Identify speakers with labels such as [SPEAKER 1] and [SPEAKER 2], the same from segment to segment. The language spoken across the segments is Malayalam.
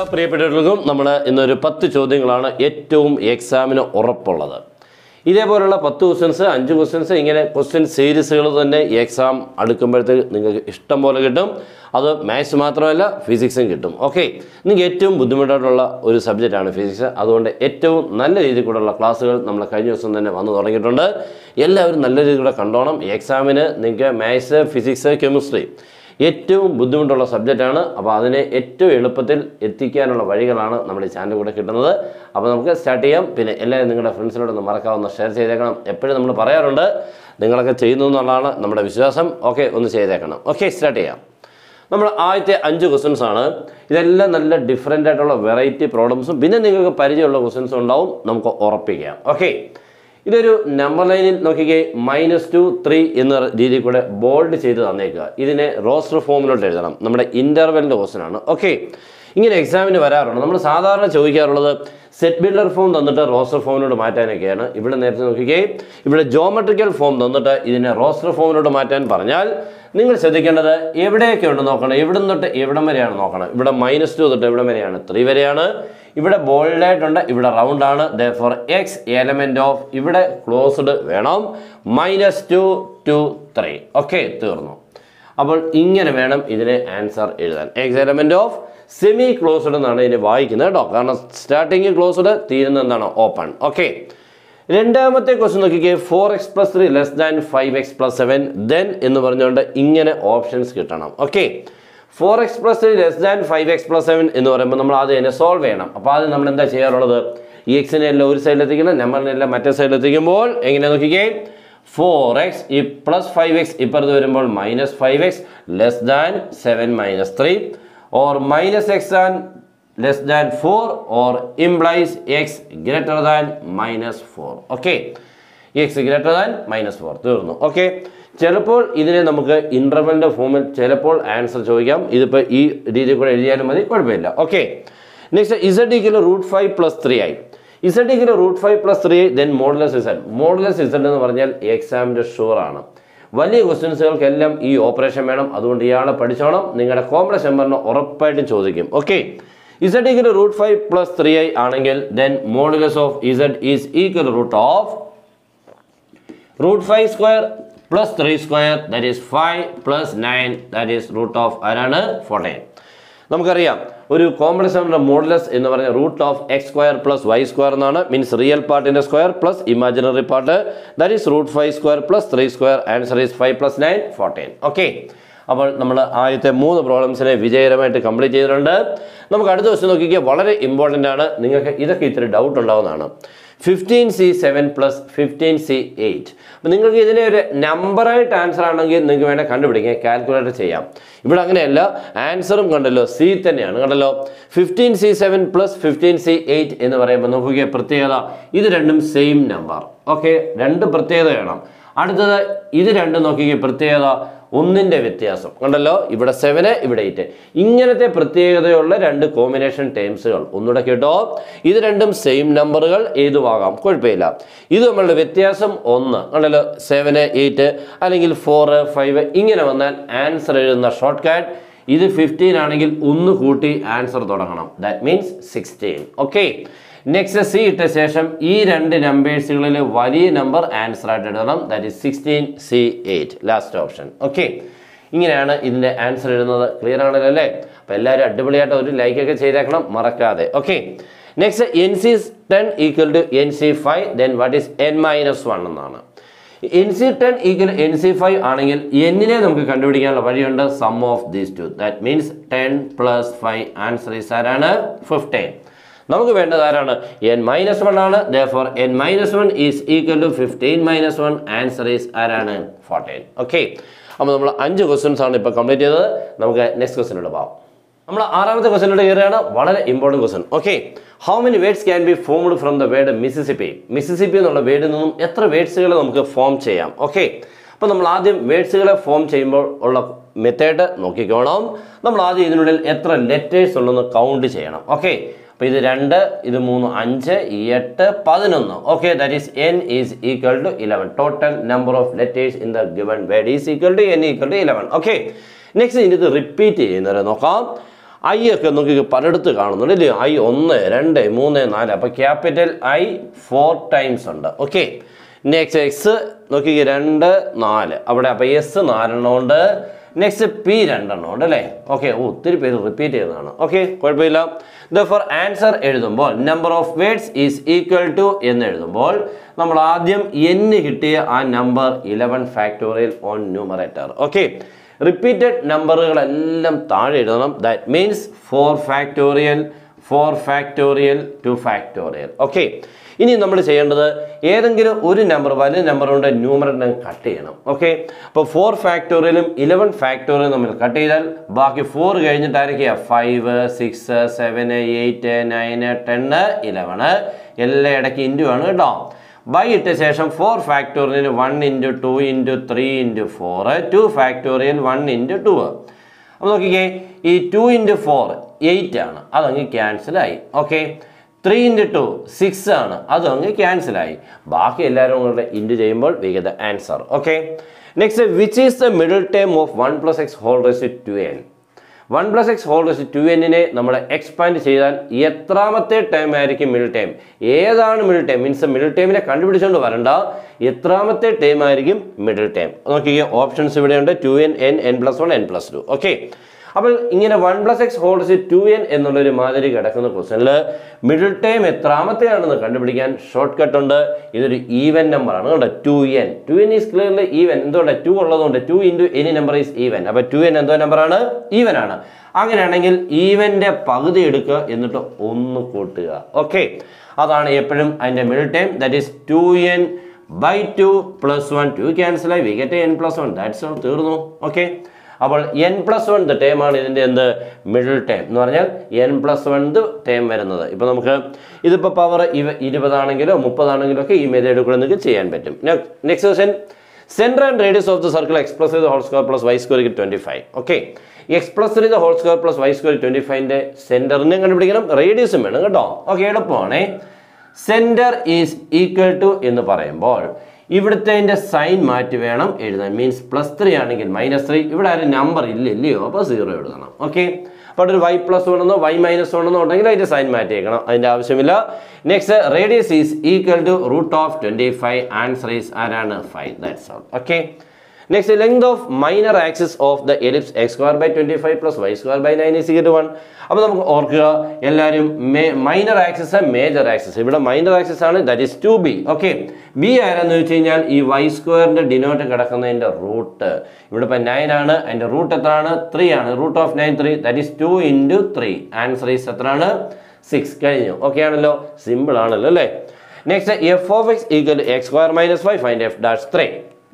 [SPEAKER 1] പ്രിയപ്പെട്ടവർക്കും നമ്മൾ ഇന്നൊരു പത്ത് ചോദ്യങ്ങളാണ് ഏറ്റവും എക്സാമിന് ഉറപ്പുള്ളത് ഇതേപോലുള്ള പത്ത് ക്വസ്റ്റ്യൻസ് അഞ്ച് ക്വസ്റ്റ്യൻസ് ഇങ്ങനെ ക്വസ്റ്റ്യൻ സീരീസുകൾ തന്നെ ഈ എക്സാം അടുക്കുമ്പോഴത്തേക്ക് നിങ്ങൾക്ക് ഇഷ്ടം പോലെ കിട്ടും അത് മാത്സ് മാത്രമല്ല ഫിസിക്സും കിട്ടും ഓക്കെ നിങ്ങൾക്ക് ഏറ്റവും ബുദ്ധിമുട്ടായിട്ടുള്ള ഒരു സബ്ജക്റ്റാണ് ഫിസിക്സ് അതുകൊണ്ട് ഏറ്റവും നല്ല രീതിയിൽ കൂടെയുള്ള ക്ലാസ്സുകൾ നമ്മൾ കഴിഞ്ഞ ദിവസം തന്നെ വന്നു തുടങ്ങിയിട്ടുണ്ട് എല്ലാവരും നല്ല രീതിയിലൂടെ കണ്ടോണം ഈ എക്സാമിന് നിങ്ങൾക്ക് മാത്സ് ഫിസിക്സ് കെമിസ്ട്രി ഏറ്റവും ബുദ്ധിമുട്ടുള്ള സബ്ജക്റ്റാണ് അപ്പോൾ അതിനെ ഏറ്റവും എളുപ്പത്തിൽ എത്തിക്കാനുള്ള വഴികളാണ് നമ്മുടെ ഈ ചാനൽ കൂടെ കിട്ടുന്നത് അപ്പോൾ നമുക്ക് സ്റ്റാർട്ട് ചെയ്യാം പിന്നെ എല്ലാവരും നിങ്ങളുടെ ഫ്രണ്ട്സിനോടൊന്ന് മറക്കാവുന്ന ഷെയർ ചെയ്തേക്കണം എപ്പോഴും നമ്മൾ പറയാറുണ്ട് നിങ്ങളൊക്കെ ചെയ്യുന്നു എന്നുള്ളതാണ് നമ്മുടെ വിശ്വാസം ഓക്കെ ഒന്ന് ചെയ്തേക്കണം ഓക്കെ സ്റ്റാർട്ട് ചെയ്യാം നമ്മൾ ആദ്യത്തെ അഞ്ച് ക്വസ്റ്റ്യൻസ് ആണ് ഇതെല്ലാം നല്ല ഡിഫറെൻ്റ് ആയിട്ടുള്ള വെറൈറ്റി പ്രോബ്ലംസും പിന്നെ നിങ്ങൾക്ക് പരിചയമുള്ള ക്വസ്റ്റ്യൻസും ഉണ്ടാവും നമുക്ക് ഉറപ്പിക്കാം ഓക്കെ ഇതൊരു നമ്പർ ലൈനിൽ നോക്കിക്കേ മൈനസ് ടു ത്രീ എന്ന രീതിയിൽ കൂടെ ബോൾഡ് ചെയ്ത് തന്നേക്കുക ഇതിനെ റോസ്റ്റർ ഫോമിലോട്ട് എഴുതണം നമ്മുടെ ഇൻ്റർവെലിൻ്റെ ക്വസ്റ്റൻ ആണ് ഓക്കെ ഇങ്ങനെ എക്സാമിന് വരാറുണ്ട് നമ്മൾ സാധാരണ ചോദിക്കാറുള്ളത് സെറ്റ് ബിൽഡർ ഫോം തന്നിട്ട് റോസ്റ്റർ ഫോമിലോട്ട് മാറ്റാനൊക്കെയാണ് ഇവിടെ നേരത്തെ നോക്കിക്കേ ഇവിടെ ജോമെട്രിക്കൽ ഫോം തന്നിട്ട് ഇതിനെ റോസ്റ്റർ ഫോമിലോട്ട് മാറ്റാൻ പറഞ്ഞാൽ നിങ്ങൾ ശ്രദ്ധിക്കേണ്ടത് എവിടെയൊക്കെ ഉണ്ട് നോക്കണം എവിടെ തൊട്ട് എവിടം വരെയാണ് നോക്കണം ഇവിടെ മൈനസ് ടു തൊട്ട് എവിടം വരെയാണ് ത്രീ വരെയാണ് ഇവിടെ ബോൾഡ് ആയിട്ടുണ്ട് ഇവിടെ റൗണ്ട് ആണ് ഫോർ എക്സ് എലമെന്റ് ഓഫ് ഇവിടെ ക്ലോസ്ഡ് വേണം minus two to three okay തീർന്നു അപ്പോൾ ഇങ്ങനെ വേണം ഇതിനെ ആൻസർ എഴുതാൻ x element of semi closed എന്നാണ് ഇതിനെ വായിക്കുന്നത് കേട്ടോ കാരണം സ്റ്റാർട്ടിങ് ക്ലോസ്ഡ് തീരുന്ന എന്താണ് ഓപ്പൺ ഓക്കെ രണ്ടാമത്തെ ക്വസ്റ്റ്യൻ നോക്കിക്കേ four x plus three less than five x plus seven then എന്ന് പറഞ്ഞുകൊണ്ട് ഇങ്ങനെ ഓപ്ഷൻസ് കിട്ടണം okay four x plus three less than five x plus seven എന്ന് പറയുമ്പോൾ നമ്മൾ ആദ്യം തന്നെ സോൾവ് ചെയ്യണം അപ്പോൾ ആദ്യം നമ്മൾ എന്താ ചെയ്യാറുള്ളത് ഈ എക്സിനെ എല്ലാം ഒരു സൈഡിലെത്തിക്കണം നമ്പറിനെ എല്ലാം മറ്റേ സൈഡിലെത്തിക്കുമ്പോൾ എങ്ങനെ നോക്കിക്കേ ഫോർ എക്സ് ഈ പ്ലസ് ഫൈവ് എക്സ് ഇപ്പുറത്ത് വരുമ്പോൾ minus five x less than seven minus three or minus x an less than four or implies x greater than minus four okay x greater than minus four തീർന്നു ഓക്കെ ചിലപ്പോൾ ഇതിനെ നമുക്ക് ഇൻ്റർവെലിൻ്റെ ഫോമിൽ ചിലപ്പോൾ ആൻസർ ചോദിക്കാം ഇതിപ്പോൾ ഈ രീതിയിൽ കൂടെ എഴുതിയാലും മതി കുഴപ്പമില്ല okay next z equal root five plus three ആയി z equal root five plus three then modulus z modulus z എന്ന് പറഞ്ഞാൽ എക്സാമിൻ്റെ ഷുവറാണ് വലിയ ക്വസ്റ്റ്യൻസുകൾക്കെല്ലാം ഈ ഓപ്പറേഷൻ വേണം അതുകൊണ്ട് ഇയാളെ പഠിച്ചോണം നിങ്ങളുടെ കോംപ്ലക്സ് നമ്പറിന് ഉറപ്പായിട്ടും ചോദിക്കും okay z equal root five plus three i ആണെങ്കിൽ then modulus of z is equal root of root five square plus three square that is five plus nine that is root of ആരാണ് ഫോർട്ടീൻ നമുക്കറിയാം ഒരു കോംപ്ലക്സ് നമ്പറിന്റെ മോഡുലസ് എന്ന് പറഞ്ഞ root of x square plus y square എന്നാണ് മീൻസ് റിയൽ പാർട്ടിന്റെ square plus imaginary part that is root five square plus three square answer is five plus nine fourteen okay അപ്പോൾ നമ്മൾ ആദ്യത്തെ മൂന്ന് പ്രോബ്ലംസിനെ വിജയകരമായിട്ട് കംപ്ലീറ്റ് ചെയ്തിട്ടുണ്ട് നമുക്ക് അടുത്ത ദിവസം നോക്കിക്കുക വളരെ ഇമ്പോർട്ടൻ്റ് ആണ് നിങ്ങൾക്ക് ഇതൊക്കെ ഇത്തിരി ഡൗട്ട് ഉണ്ടാവുന്നതാണ് fifteen C seven plus fifteen C eight അപ്പം നിങ്ങൾക്ക് ഇതിനെ ഒരു നമ്പറായിട്ട് ആൻസർ ആണെങ്കിൽ നിങ്ങൾക്ക് വേണേൽ കണ്ടുപിടിക്കാൻ കാൽക്കുലേറ്റർ ചെയ്യാം ഇവിടെ അങ്ങനെയല്ല ആൻസറും കണ്ടല്ലോ സി തന്നെയാണ് കണ്ടല്ലോ fifteen C seven plus fifteen C eight എന്ന് പറയുമ്പോൾ നോക്കുക പ്രത്യേകത ഇത് രണ്ടും സെയിം നമ്പർ ഓക്കെ രണ്ട് പ്രത്യേകത വേണം അടുത്തത് ഇത് രണ്ടും നോക്കിക്കുക പ്രത്യേകത ഒന്നിൻ്റെ വ്യത്യാസം കണ്ടല്ലോ ഇവിടെ സെവന് ഇവിടെ എയ്റ്റ് ഇങ്ങനത്തെ പ്രത്യേകതയുള്ള രണ്ട് കോമ്പിനേഷൻ ടേംസുകൾ ഒന്നുകൂടെ കേട്ടോ ഇത് രണ്ടും സെയിം നമ്പറുകൾ ഏതുമാകാം കുഴപ്പമില്ല ഇത് നമ്മളുടെ വ്യത്യാസം ഒന്ന് കണ്ടല്ലോ സെവന് എയ്റ്റ് അല്ലെങ്കിൽ ഫോറ് ഫൈവ് ഇങ്ങനെ വന്നാൽ ആൻസർ എഴുതുന്ന ഷോർട്ട് കട്ട് ഇത് ഫിഫ്റ്റീൻ ആണെങ്കിൽ ഒന്ന് കൂട്ടി ആൻസർ തുടങ്ങണം that means sixteen okay next C ഇട്ട ശേഷം ഈ രണ്ട് നമ്പേഴ്സുകളിൽ വലിയ നമ്പർ ആൻസർ ആയിട്ട് എഴുതണം that is sixteen C eight last option okay ഇങ്ങനെയാണ് ഇതിൻ്റെ ആൻസർ എഴുതുന്നത് ക്ലിയർ ആണല്ലോ അല്ലേ അപ്പോൾ എല്ലാവരും അടിപൊളിയായിട്ട് ഒരു ലൈക്കൊക്കെ ചെയ്തേക്കണം മറക്കാതെ okay next N C ten equal to N C five then what is N minus one എന്നാണ് N C ten equal N C five ആണെങ്കിൽ എന്നിനെ നമുക്ക് കണ്ടുപിടിക്കാനുള്ള വഴിയുണ്ട് sum of these two that means ten plus five answer is ആരാണ് ഫിഫ്റ്റീൻ നമുക്ക് വേണ്ടത് ആരാണ് എൻ മൈനസ് വൺ ആണ് for N minus one is equal to fifteen minus one answer is ആരാണ് ഫോർട്ടീൻ ഓക്കെ അപ്പോൾ നമ്മൾ അഞ്ച് ക്വസ്റ്റ്യൻസ് ആണ് ഇപ്പോൾ കംപ്ലീറ്റ് ചെയ്തത് നമുക്ക് നെക്സ്റ്റ് ക്വസ്റ്റ്യനോട് പോകാം നമ്മൾ ആറാമത്തെ ക്വസ്റ്റ്യനോട് കയറുകയാണ് വളരെ important question okay how many words can be formed from the word Mississippi Mississippi എന്നുള്ള വേർഡിൽ നിന്നും എത്ര വേർഡ്സുകൾ നമുക്ക് ഫോം ചെയ്യാം ഓക്കെ അപ്പോൾ നമ്മൾ ആദ്യം വേർഡ്സുകളെ ഫോം ചെയ്യുമ്പോൾ ഉള്ള മെത്തേഡ് നോക്കിക്കോണം നമ്മൾ ആദ്യം ഇതിനുള്ളിൽ എത്ര ലെറ്റേഴ്സ് ഉണ്ടെന്ന് കൗണ്ട് ചെയ്യണം ഓക്കെ അപ്പോൾ ഇത് രണ്ട് ഇത് മൂന്ന് അഞ്ച് എട്ട് പതിനൊന്ന് okay that is N is equal to eleven total number of letters in the given word is equal to N equal to eleven okay next ഇതിൻ്റെ റിപ്പീറ്റ് ചെയ്യുന്നവരെ നോക്കാം ഐ ഒക്കെ നോക്കി പലയിടത്ത് കാണുന്നുണ്ട് ഇല്ലയോ ഐ ഒന്ന് രണ്ട് മൂന്ന് നാല് അപ്പോൾ ക്യാപിറ്റൽ ഐ ഫോർ ടൈംസ് ഉണ്ട് ഓക്കെ നെക്സ്റ്റ് എക്സ് നോക്കി രണ്ട് നാല് അവിടെ അപ്പോൾ എസ് നാലെണ്ണം ഉണ്ട് നെക്സ്റ്റ് പി രണ്ടെണ്ണം ഉണ്ട് അല്ലേ ഓക്കെ ഓ ഒത്തിരി പേര് റിപ്പീറ്റ് ചെയ്യുന്നതാണ് ഓക്കെ കുഴപ്പമില്ല ദ ഫോർ ആൻസർ എഴുതുമ്പോൾ number of words is equal to എന്ന് എഴുതുമ്പോൾ നമ്മൾ ആദ്യം എന്ന് കിട്ടിയ ആ number eleven factorial on numerator okay repeated നമ്പറുകളെല്ലാം താഴെ എഴുതണം that means four factorial four factorial two factorial okay ഇനി നമ്മൾ ചെയ്യേണ്ടത് ഏതെങ്കിലും ഒരു നമ്പർ വലിയ നമ്പർ കൊണ്ട് ന്യൂമറേറ്റർ കട്ട് ചെയ്യണം ഓക്കെ അപ്പോൾ ഫോർ ഫാക്ടോറിയലും ഇലവൻ ഫാക്ടോറിയലും തമ്മിൽ കട്ട് ചെയ്താൽ ബാക്കി ഫോർ കഴിഞ്ഞിട്ട് ആരൊക്കെയാ five six seven eight nine ten eleven എല്ലാ ഇടയ്ക്ക് ഇൻറ്റു ആണ് കേട്ടോ ബൈ ഇട്ട ശേഷം four factorial one into two into three into four two factorial one into two അപ്പോൾ നോക്കിക്കേ ഈ ടു ഇൻറ്റു ഫോർ എയ്റ്റ് ആണ് അതങ്ങ് ക്യാൻസലായി okay three into two six ആണ് അതും അങ്ങ് ക്യാൻസലായി ബാക്കി എല്ലാവരും കൂടെ ഇൻറ്റു ചെയ്യുമ്പോൾ we get the answer okay next which is the middle term of one plus x whole raise to n one plus x whole raise to എന്നിനെ നമ്മൾ എക്സ്പാൻഡ് ചെയ്താൽ എത്രാമത്തെ ടൈം ആയിരിക്കും മിഡിൽ ടൈം ഏതാണ് മിഡിൽ ടൈം മീൻസ് മിഡിൽ ടൈമിനെ കണ്ടുപിടിച്ചുകൊണ്ട് വരണ്ട എത്രാമത്തെ ടൈം ആയിരിക്കും മിഡിൽ ടൈം നോക്കിക്കേ ഓപ്ഷൻസ് ഇവിടെയുണ്ട് two N N N plus one N plus two okay അപ്പോൾ ഇങ്ങനെ one plus x holes to N എന്നുള്ളൊരു മാതിരി കിടക്കുന്ന ക്വസ്റ്റനിൽ മിഡിൽ ടൈം എത്രാമത്തെയാണെന്ന് കണ്ടുപിടിക്കാൻ ഷോർട്ട് കട്ട് ഉണ്ട് ഇതൊരു ഈവൻ നമ്പറാണ് കേട്ടോ two N two N is clearly even എന്തുകൊണ്ട് ടു ഉള്ളതുകൊണ്ട് two into any number is even അപ്പോൾ ടു എൻ എന്തോ നമ്പറാണ് ഈവൻ ആണ് അങ്ങനെയാണെങ്കിൽ ഈവൻ്റെ പകുതി എടുക്കുക എന്നിട്ട് ഒന്ന് കൂട്ടുക ഓക്കെ അതാണ് എപ്പോഴും അതിൻ്റെ middle time that is two N by two plus one two ക്യാൻസലായി we get N plus one that's all തീർന്നു ഓക്കെ അപ്പോൾ എൻ പ്ലസ് വൺ ടേമാണ് ഇതിൻ്റെ എന്ത് മിഡിൽ ടേം എന്ന് പറഞ്ഞാൽ എൻ പ്ലസ് വൺ ടേം വരുന്നത് ഇപ്പോൾ നമുക്ക് ഇതിപ്പോൾ പവർ ഇവ ഇരുപതാണെങ്കിലോ മുപ്പതാണെങ്കിലോ ഒക്കെ ഈ മെത്തേഡ് കൂടെ നിങ്ങൾക്ക് ചെയ്യാൻ പറ്റും next question centre and radius of the circle x plus ചെയ്ത് whole square plus y square twenty five okay x plus ചെയ്ത് whole square plus y square twenty ഫൈവിൻ്റെ സെൻറ്ററിനെ കണ്ടുപിടിക്കണം റേഡിയസും വേണം കേട്ടോ ഓക്കെ എളുപ്പമാണേ സെൻറ്റർ ഈസ് ഈക്വൽ ടു എന്ന് പറയുമ്പോൾ ഇവിടുത്തെ സൈൻ മാറ്റി വേണം എഴുതാൻ മീൻസ് പ്ലസ് ത്രീ ആണെങ്കിൽ മൈനസ് ത്രീ ഇവിടെ ആരും നമ്പർ ഇല്ല ഇല്ലയോ അപ്പോൾ സീറോ എഴുതണം ഓക്കെ അപ്പോൾ ഒരു വൈ പ്ലസ് വൺ എന്നോ വൈ മൈനസ് വൺ എന്നോ ഉണ്ടെങ്കിൽ അതിൻ്റെ സൈൻ മാറ്റിയേക്കണം അതിൻ്റെ ആവശ്യമില്ല next radius is equal to root of twenty five answer is ആരാണ് five that's all okay next length of minor axis of the ellipse x square by twenty five plus y square by nine is to one അപ്പോൾ നമുക്ക് ഓർക്കുക എല്ലാവരും മൈനർ ആക്സിസ് മേജർ ആക്സിസ് ഇവിടെ മൈനർ ആക്സിസ് ആണ് that is to B okay B ആരെന്ന് വെച്ച് കഴിഞ്ഞാൽ ഈ വൈ സ്ക്വയറിൻ്റെ ഡിനോട്ട് കിടക്കുന്നതിൻ്റെ റൂട്ട് ഇവിടെ ഇപ്പം നയൻ ആണ് അതിൻ്റെ റൂട്ട് എത്രയാണ് ത്രീ ആണ് root of nine three that is two into three answer is എത്രയാണ് സിക്സ് കഴിഞ്ഞു ഓക്കെ ആണല്ലോ സിമ്പിൾ ആണല്ലോ അല്ലേ next F of x equal x square minus five find F dash three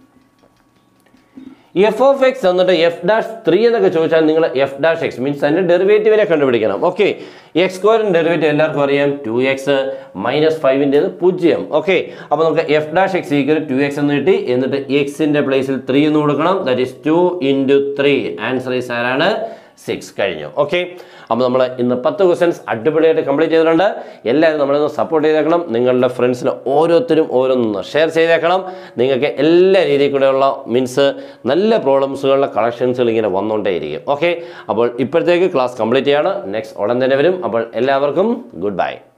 [SPEAKER 1] F of x എന്നിട്ട് എഫ് ഡാഷ് ത്രീ എന്നൊക്കെ ചോദിച്ചാൽ നിങ്ങൾ എഫ് ഡാഷ് എക്സ് മീൻസ് അതിൻ്റെ ഡെറിവേറ്റീവിനെ കണ്ടുപിടിക്കണം ഓക്കെ എക്സ് സ്ക്വയറിൻ്റെ ഡെറിവേറ്റീവ് എല്ലാവർക്കും അറിയാം ടു എക്സ് മൈനസ് ഫൈവിൻ്റെത് പൂജ്യം ഓക്കെ അപ്പോൾ നമുക്ക് F dash x equal to x എന്ന് കിട്ടി എന്നിട്ട് എക്സിൻ്റെ പ്ലേസിൽ ത്രീ എന്ന് കൊടുക്കണം that is two into three answer is ആരാണ് സിക്സ് കഴിഞ്ഞു ഓക്കെ അപ്പോൾ നമ്മൾ ഇന്ന് പത്ത് ക്വസ്റ്റ്യൻസ് അടിപൊളിയായിട്ട് കംപ്ലീറ്റ് ചെയ്തിട്ടുണ്ട് എല്ലാവരും നമ്മളൊന്ന് സപ്പോർട്ട് ചെയ്തേക്കണം നിങ്ങളുടെ ഫ്രണ്ട്സിന് ഓരോരുത്തരും ഓരോന്ന് ഷെയർ ചെയ്തേക്കണം നിങ്ങൾക്ക് എല്ലാ രീതിയിൽ കൂടെയുള്ള മീൻസ് നല്ല പ്രോബ്ലംസുകളുടെ കളക്ഷൻസുകൾ ഇങ്ങനെ വന്നുകൊണ്ടേയിരിക്കും ഓക്കെ അപ്പോൾ ഇപ്പോഴത്തേക്ക് ക്ലാസ് കംപ്ലീറ്റ് ചെയ്യാണ് നെക്സ്റ്റ് ഉടൻ തന്നെ വരും അപ്പോൾ എല്ലാവർക്കും ഗുഡ് ബൈ